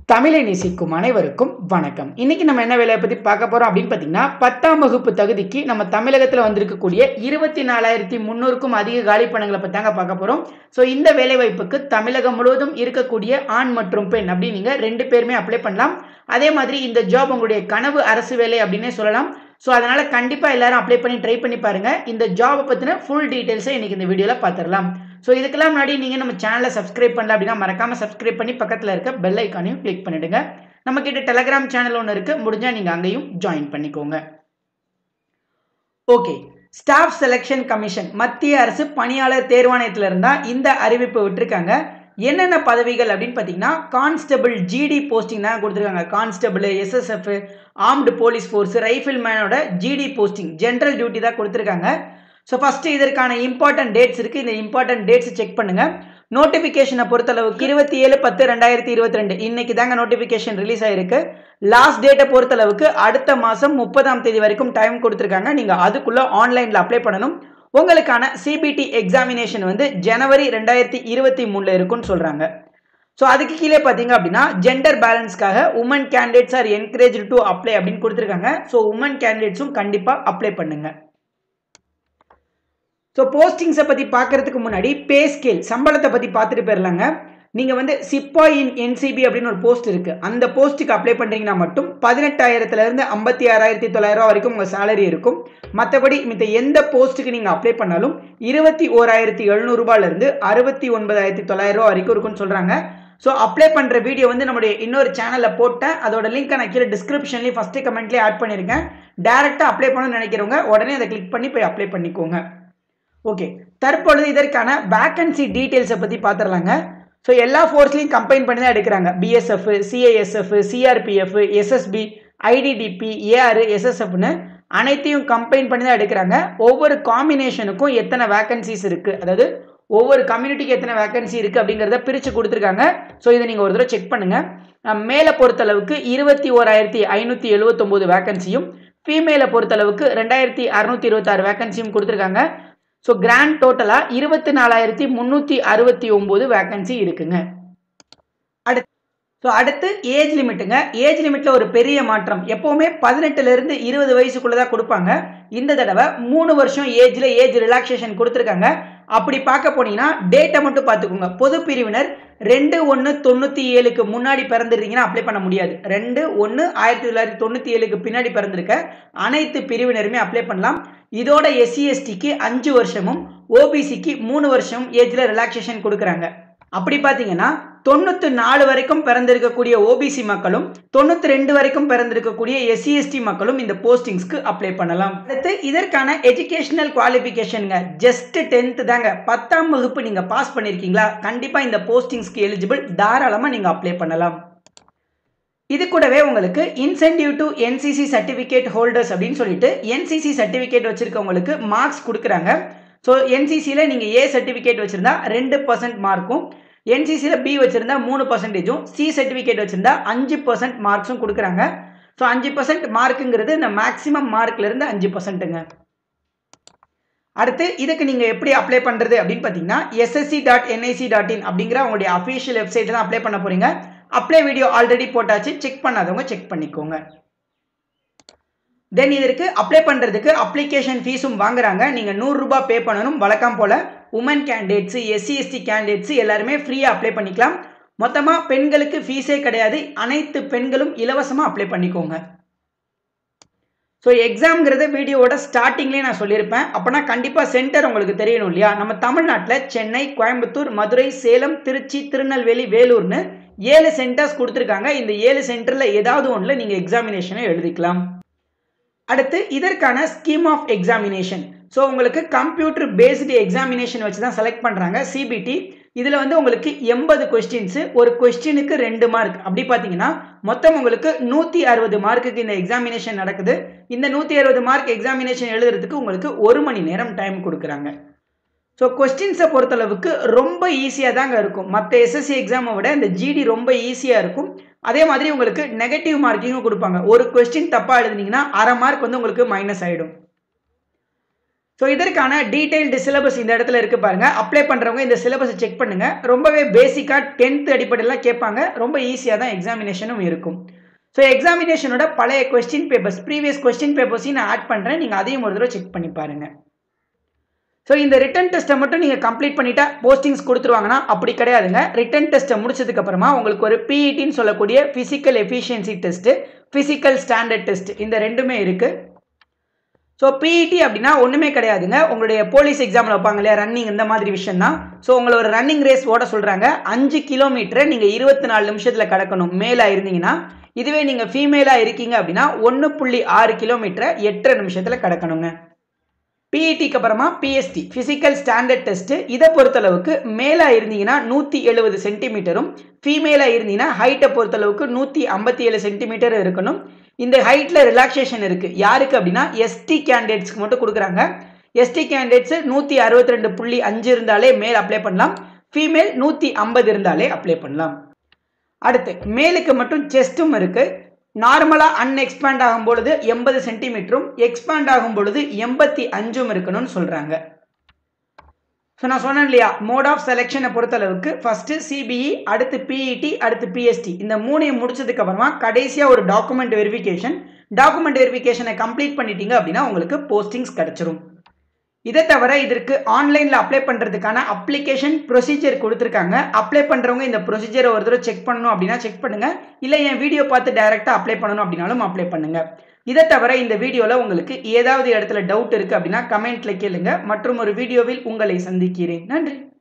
தமிழை நேசிக்கும் அனைவருக்கும் வணக்கம் இன்னைக்கு நம்ம என்ன வேலையை பற்றி பார்க்க போகிறோம் அப்படின்னு பார்த்தீங்கன்னா பத்தாம் வகுப்பு தகுதிக்கு நம்ம தமிழகத்தில் வந்திருக்கக்கூடிய இருபத்தி நாலாயிரத்தி முந்நூறுக்கும் அதிக காலி பணங்களை பற்றி தாங்க பார்க்க போகிறோம் ஸோ இந்த வேலைவாய்ப்புக்கு தமிழகம் முழுவதும் இருக்கக்கூடிய ஆண் மற்றும் பெண் அப்படி நீங்கள் ரெண்டு பேருமே அப்ளை பண்ணலாம் அதே மாதிரி இந்த ஜாப் உங்களுடைய கனவு அரசு வேலை அப்படின்னே சொல்லலாம் ஸோ அதனால் கண்டிப்பாக எல்லாரும் அப்ளை பண்ணி ட்ரை பண்ணி பாருங்கள் இந்த ஜாபை பற்றின ஃபுல் டீட்டெயில்ஸை இன்றைக்கி இந்த வீடியோவில் பார்த்துடலாம் ஸோ இதுக்கெல்லாம் முன்னாடி நீங்கள் நம்ம சேனலை சப்ஸ்கிரைப் பண்ணல அப்படின்னா மறக்காமல் சப்ஸ்கிரைப் பண்ணி பக்கத்தில் இருக்க பெல் ஐக்கானையும் கிளிக் பண்ணிவிடுங்க நம்ம கிட்ட டெலகிராம் சேனல் ஒன்று இருக்குது முடிஞ்சால் நீங்கள் அங்கேயும் ஜாயின் பண்ணிக்கோங்க ஓகே ஸ்டாஃப் செலெக்ஷன் கமிஷன் மத்திய அரசு பணியாளர் தேர்வாணையத்தில் இருந்தால் இந்த அறிவிப்பு விட்டுருக்காங்க என்னென்ன பதவிகள் அப்படின்னு பார்த்தீங்கன்னா கான்ஸ்டபிள் ஜிடி போஸ்டிங் தான் கொடுத்துருக்காங்க constable SSF armed police force rifle மேனோட ஜிடி போஸ்டிங் ஜென்ரல் டியூட்டி தான் கொடுத்துருக்காங்க ஸோ ஃபஸ்ட்டு இதற்கான இம்பார்ட்டன்ட் டேட்ஸ் இருக்குது இந்த இம்பார்ட்டன்ட் டேட்ஸ் செக் பண்ணுங்கள் நோட்டிஃபிகேஷனை பொறுத்தளவுக்கு இருபத்தி ஏழு பத்து ரெண்டாயிரத்தி இருபத்தி ரெண்டு இன்னைக்கு தாங்க நோட்டிஃபிகேஷன் ரிலீஸ் ஆயிருக்கு லாஸ்ட் டேட்டை பொறுத்தளவுக்கு அடுத்த மாதம் முப்பதாம் தேதி வரைக்கும் டைம் கொடுத்துருக்காங்க நீங்கள் அதுக்குள்ளே ஆன்லைனில் அப்ளை பண்ணணும் உங்களுக்கான சிபிடி எக்ஸாமினேஷன் வந்து ஜனவரி ரெண்டாயிரத்தி இருபத்தி மூணில் இருக்குன்னு சொல்கிறாங்க ஸோ அதுக்கு கீழே பார்த்தீங்க அப்படின்னா ஜெண்டர் பேலன்ஸ்க்காக women candidates are encourage to apply அப்படின்னு கொடுத்துருக்காங்க ஸோ உமன் கேண்டிடேட்ஸும் கண்டிப்பாக அப்ளை பண்ணுங்கள் ஸோ போஸ்டிங்ஸை பற்றி பார்க்கறதுக்கு முன்னாடி பே ஸ்கேல் சம்பளத்தை பற்றி பார்த்துட்டு போயிடலாங்க நீங்கள் வந்து சிப்பாய் இன் என்சிபி அப்படின்னு ஒரு போஸ்ட் இருக்குது அந்த போஸ்ட்டுக்கு அப்ளை பண்ணுறீங்கன்னா மட்டும் பதினெட்டாயிரத்துலேருந்து ஐம்பத்தி ஆறாயிரத்தி தொள்ளாயிரம் வரைக்கும் உங்கள் சேலரி இருக்கும் மற்றபடி மித்த எந்த போஸ்ட்டுக்கு நீங்கள் அப்ளை பண்ணாலும் இருபத்தி ஓராயிரத்தி எழுநூறுபாலேருந்து அறுபத்தி ஒன்பதாயிரத்தி தொள்ளாயிரம் ரூபா வரைக்கும் இருக்கும்னு சொல்கிறாங்க ஸோ அப்ளை பண்ணுற வீடியோ வந்து நம்முடைய இன்னொரு சேனலில் போட்டேன் அதோட லிங்க் நான் கீழே டிஸ்கிரிப்ஷன்லேயும் ஃபஸ்ட்டு கமெண்ட்லேயே ஆட் பண்ணியிருக்கேன் டேரெக்டாக அப்ளை பண்ணணும்னு நினைக்கிறவங்க உடனே அதை கிளிக் பண்ணி போய் அப்ளை பண்ணிக்கோங்க ஓகே தற்பொழுது இதற்கான வேக்கன்சி டீட்டெயில்ஸை பற்றி பார்த்துடலாங்க ஸோ எல்லா ஃபோர்ஸ்லையும் கம்பைன் பண்ணி தான் எடுக்கிறாங்க BSF CISF CRPF SSB ITBP AR எஸ்எஸ்எஃப்னு அனைத்தையும் கம்பைன் பண்ணி தான் எடுக்கிறாங்க ஒவ்வொரு காம்பினேஷனுக்கும் எத்தனை வேக்கன்சிஸ் இருக்குது அதாவது ஒவ்வொரு கம்யூனிட்டிக்கு எத்தனை வேக்கன்சி இருக்குது அப்படிங்கிறத பிரித்து கொடுத்துருக்காங்க ஸோ இதை நீங்கள் ஒரு தடவை செக் பண்ணுங்கள் மேலே பொறுத்தளவுக்கு இருபத்தி ஓராயிரத்தி ஐநூற்றி எழுபத்தொம்போது வேக்கன்சியும் ஃபீமேலை பொறுத்தளவுக்கு ரெண்டாயிரத்தி அறநூற்றி இருபத்தாறு வேக்கன்சியும் கொடுத்துருக்காங்க ஸோ கிராண்ட் டோட்டலாக இருபத்தி நாலாயிரத்தி முந்நூற்றி அறுபத்தி ஒம்பது வேக்கன்சி இருக்குங்க அடுத்து ஸோ அடுத்து ஏஜ் லிமிட்டுங்க ஏஜ் லிமிட்டில் ஒரு பெரிய மாற்றம் எப்போவுமே பதினெட்டுலேருந்து இருபது வயசுக்குள்ளே தான் கொடுப்பாங்க இந்த தடவை மூணு வருஷம் ஏஜில் ஏஜ் ரிலாக்ஸேஷன் கொடுத்துருக்காங்க அப்படி பார்க்க போனீங்கன்னா டேட்டை மட்டும் பார்த்துக்கோங்க பொது பிரிவினர் ரெண்டு ஒன்று தொண்ணூற்றி ஏழுக்கு முன்னாடி பிறந்துருந்தீங்கன்னா அப்ளை பண்ண முடியாது ரெண்டு ஒன்று ஆயிரத்தி தொள்ளாயிரத்தி தொண்ணூற்றி ஏழுக்கு பின்னாடி பிறந்திருக்க அனைத்து பிரிவினருமே அப்ளை பண்ணலாம் இதோட எஸ்சி எஸ்டிக்கு அஞ்சு வருஷமும் ஓபிசிக்கு மூணு வருஷம் ஏஜில் ரிலாக்ஸேஷன் கொடுக்குறாங்க அப்படி பார்த்தீங்கன்னா தொண்ணூற்றி நாலு வரைக்கும் பிறந்திருக்கக்கூடிய ஓபிசி மக்களும் தொண்ணூற்றி ரெண்டு வரைக்கும் பிறந்திருக்கக்கூடிய எஸ்சி எஸ்டி மக்களும் இந்த போஸ்டிங்ஸ்க்கு அப்ளை பண்ணலாம் அடுத்து இதற்கான எஜுகேஷனல் குவாலிஃபிகேஷனுங்க ஜஸ்ட் டென்த்து தாங்க பத்தாம் வகுப்பு நீங்கள் பாஸ் பண்ணியிருக்கீங்களா கண்டிப்பாக இந்த போஸ்டிங்ஸ்க்கு எலிஜிபிள் தாராளமாக நீங்கள் அப்ளை பண்ணலாம் இது கூடவே உங்களுக்கு incentive to NCC certificate holders அப்படின்னு சொல்லிட்டு என்சிசி சர்டிஃபிகேட் வச்சுருக்கவங்களுக்கு மார்க்ஸ் கொடுக்குறாங்க ஸோ என்சிசியில் நீங்கள் ஏ சர்டிஃபிகேட் வச்சுருந்தா ரெண்டு பர்சன்ட் மார்க்கும் என்சிசியில் பி வச்சுருந்தா மூணு பர்சன்டேஜும் சி சர்டிஃபிகேட் வச்சுருந்தா அஞ்சு பர்சன்ட் மார்க்ஸும் கொடுக்குறாங்க ஸோ அஞ்சு பர்சன்ட் மார்க்குங்கிறது இந்த மேக்ஸிமம் மார்க்லேருந்து அஞ்சு பர்சன்ட்டுங்க அடுத்து இதுக்கு நீங்கள் எப்படி அப்ளை பண்ணுறது அப்படின்னு பார்த்தீங்கன்னா SSC dot NIC dot in அப்படிங்கிற உங்களுடைய அஃபீஷியல் வெப்சைட்டில் தான் அப்ளை பண்ண போகிறீங்க அப்ளை வீடியோ ஆல்ரெடி போட்டாச்சு செக் பண்ணாதவங்க செக் பண்ணிக்கோங்க தென் இதற்கு அப்ளை பண்ணுறதுக்கு அப்ளிகேஷன் ஃபீஸும் வாங்குறாங்க நீங்கள் நூறுரூபா பே பண்ணணும் வழக்கம் போல் women candidates SC ST candidates எல்லாருமே ஃப்ரீயாக அப்ளை பண்ணிக்கலாம் மொத்தமாக பெண்களுக்கு ஃபீஸே கிடையாது அனைத்து பெண்களும் இலவசமாக அப்ளை பண்ணிக்கோங்க ஸோ எக்ஸாம்ங்கிறத வீடியோவோட ஸ்டார்டிங்லேயே நான் சொல்லியிருப்பேன் அப்போனா கண்டிப்பாக சென்டர் உங்களுக்கு தெரியணும் இல்லையா நம்ம தமிழ்நாட்டில் சென்னை கோயம்புத்தூர் மதுரை சேலம் திருச்சி திருநெல்வேலி வேலூர்னு ஏழு சென்டர்ஸ் கொடுத்துருக்காங்க இந்த ஏழு சென்டரில் ஏதாவது ஒன்றில் நீங்கள் எக்ஸாமினேஷனை எழுதிக்கலாம் அடுத்து இதற்கான ஸ்கீம் ஆஃப் எக்ஸாமினேஷன் ஸோ உங்களுக்கு கம்ப்யூட்டர் பேஸ்டு எக்ஸாமினேஷன் வச்சு தான் செலக்ட் பண்ணுறாங்க சிபிடி இதில் வந்து உங்களுக்கு எண்பது கொஸ்டின்ஸு ஒரு கொஸ்டினுக்கு ரெண்டு மார்க் அப்படி பார்த்தீங்கன்னா மொத்தம் உங்களுக்கு நூற்றி அறுபது மார்க்குக்கு இந்த எக்ஸாமினேஷன் நடக்குது இந்த நூற்றி அறுபது மார்க் எக்ஸாமினேஷன் எழுதுறதுக்கு உங்களுக்கு ஒரு மணி நேரம் டைம் கொடுக்குறாங்க ஸோ கொஸ்டின்ஸை பொறுத்தளவுக்கு ரொம்ப ஈஸியாக தாங்க இருக்கும் மற்ற எஸ்எஸ்சி எக்ஸாமை விட இந்த ஜிடி ரொம்ப ஈஸியாக இருக்கும் அதே மாதிரி உங்களுக்கு நெகட்டிவ் மார்க்கிங்கும் கொடுப்பாங்க ஒரு கொஸ்டின் தப்பாக எழுதுனீங்கன்னா அரை மார்க் வந்து உங்களுக்கு மைனஸ் ஆகிடும் ஸோ இதற்கான டீடைல்டு சிலபஸ் இந்த இடத்துல இருக்கு பாருங்க அப்ளை பண்ணுறவங்க இந்த சிலபஸை செக் பண்ணுங்க ரொம்பவே பேசிக்காக டென்த் அடிப்படையில் கேட்பாங்க ரொம்ப ஈஸியாக தான் எக்ஸாமினேஷனும் இருக்கும் ஸோ எக்ஸாமினேஷனோட பழைய கொஸ்டின் பேப்பர்ஸ் ப்ரீவியஸ் கொஸ்டின் பேப்பர்ஸையும் நான் ஆட் பண்ணுறேன் நீங்கள் அதையும் ஒரு தடவை செக் பண்ணி பாருங்கள் ஸோ இந்த ரிட்டன் டெஸ்ட்டை மட்டும் நீங்கள் கம்ப்ளீட் பண்ணிட்டா போஸ்டிங்ஸ் கொடுத்துருவாங்கன்னா அப்படி கிடையாதுங்க ரிட்டன் டெஸ்ட்டை முடிச்சதுக்கு அப்புறமா உங்களுக்கு ஒரு பிஇடின்னு சொல்லக்கூடிய physical efficiency test physical standard test இந்த ரெண்டுமே இருக்குது ஸோ பிஇடி அப்படின்னா ஒன்றுமே கிடையாதுங்க உங்களுடைய போலீஸ் எக்ஸாமில் வைப்பாங்க இல்லையா ரன்னிங் இந்த மாதிரி விஷயம் தான் ஸோ உங்களை ஒரு ரன்னிங் ரேஸ் ஓட சொல்கிறாங்க அஞ்சு கிலோமீட்டரை நீங்கள் இருபத்தி நாலு நிமிஷத்தில் கடக்கணும் மேலாக இருந்தீங்கன்னா இதுவே நீங்கள் ஃபீமேலாக இருக்கீங்க அப்படின்னா ஒன்று புள்ளி ஆறு கிலோமீட்டரை எட்டரை நிமிஷத்தில் கடக்கணுங்க பிஇடிக்கு அப்புறமா பிஎஸ்டி ஃபிசிக்கல் ஸ்டாண்டர்ட் டெஸ்ட்டு இதை பொறுத்தளவுக்கு மேலாக இருந்தீங்கன்னா நூற்றி எழுபது சென்டிமீட்டரும் ஃபீமேலாக இருந்தீங்கன்னா ஹைட்டை பொறுத்தளவுக்கு நூற்றி ஐம்பத்தி ஏழு சென்டிமீட்டர் இருக்கணும் இந்த ஹைட்டில் ரிலாக்ஸேஷன் இருக்குது யாருக்கு அப்படின்னா எஸ்டி கேண்டிடேட்ஸ்க்கு மட்டும் கொடுக்குறாங்க எஸ்டி கேண்டிடேட்ஸு நூற்றி அறுபத்தி ரெண்டு புள்ளி அஞ்சு இருந்தாலே மேல் அப்ளை பண்ணலாம் ஃபீமேல் நூற்றி ஐம்பது இருந்தாலே அப்ளை பண்ணலாம் அடுத்து மேலுக்கு மட்டும் செஸ்ட்டும் இருக்குது நார்மலாக அன்எக்ஸ்பேண்ட் ஆகும் பொழுது எண்பது சென்டிமீட்டரும் எக்ஸ்பேண்ட் ஆகும் பொழுது எண்பத்தி அஞ்சும் இருக்கணும்னு சொல்கிறாங்க ஸோ நான் சொன்னேன் இல்லையா மோட் ஆஃப் செலெக்ஷனை பொறுத்தளவுக்கு ஃபஸ்ட்டு சிபிஇ அடுத்து பிஇடி அடுத்து பிஎஸ்டி இந்த மூணையும் முடிச்சதுக்கு அப்புறமா கடைசியாக ஒரு டாக்குமெண்ட் வெரிஃபிகேஷன் டாக்குமெண்ட் வெரிஃபிகேஷனை கம்ப்ளீட் பண்ணிட்டீங்க அப்படின்னா உங்களுக்கு போஸ்டிங்ஸ் கிடச்சிரும் இதை தவிர இதற்கு ஆன்லைனில் அப்ளை பண்ணுறதுக்கான அப்ளிகேஷன் ப்ரொசீஜர் கொடுத்துருக்காங்க அப்ளை பண்ணுறவங்க இந்த ப்ரொசீஜரை ஒரு தடவை செக் பண்ணணும் அப்படின்னா செக் பண்ணுங்கள் இல்லை என் வீடியோ பார்த்து டைரெக்டாக அப்ளை பண்ணணும் அப்படின்னாலும் அப்ளை பண்ணுங்கள் இதை தவிர இந்த வீடியோவில் உங்களுக்கு ஏதாவது இடத்துல டவுட் இருக்குது அப்படின்னா கமெண்ட்டில் கேளுங்க மற்றும் ஒரு வீடியோவில் உங்களை சந்திக்கிறேன் நன்றி